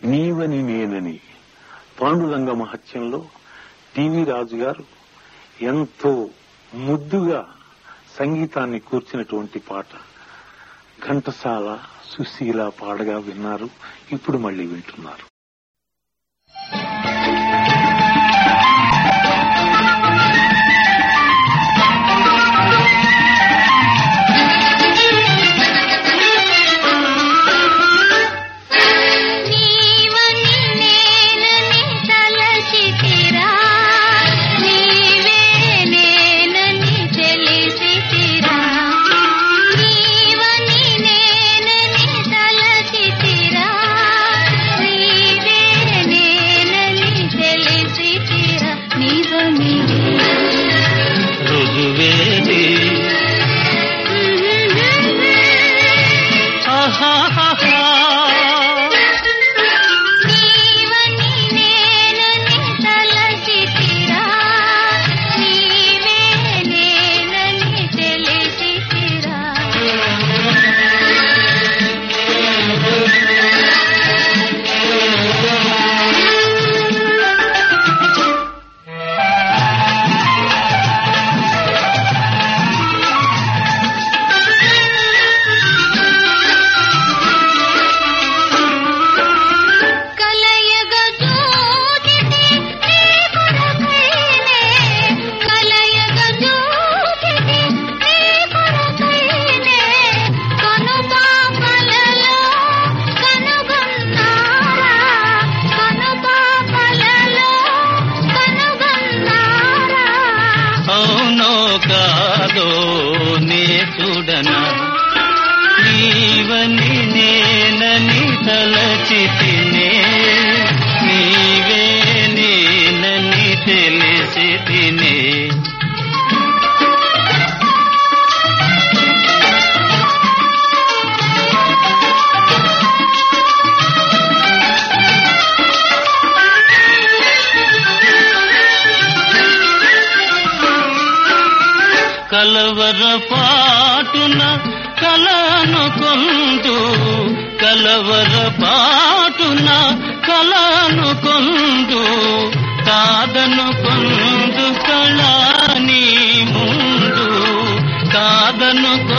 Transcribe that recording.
నీవని నేనని పాండురంగ మహత్యంలో టివి రాజు గారు ఎంతో ముద్దుగా సంగీతాన్ని కూర్చినటువంటి పాట ఘంటసాల సుశీల పాడగా విన్నారు ఇప్పుడు మళ్ళీ వింటున్నారు నీవని నేనని తలచితిరా నీవే నేనని తెలిసితిరా నీవని నేనని తలచితిరా నీవే నేనని తెలిసితిరా నీవని రుజువేది ఆహాహాహా. నీవని నేనని తలచితిరా నీవే నేనని తెలిసితిరా కలయగ జోగితి నీ కొరకైనే కలయగ జోగితి నీ కొరకైనే కనుపాపలలో కనుగన్నారా కనుపాపలలో కనుగన్నారా అవునో కాదో నే చూడనా నీవని నేనని తలచి తినే నీవే నేనని తెలిసి తినే కలవర పాటున కలను కొందు కలవర పాటున కలను కొందు కాదను కొందు కళాని ముందు కాదను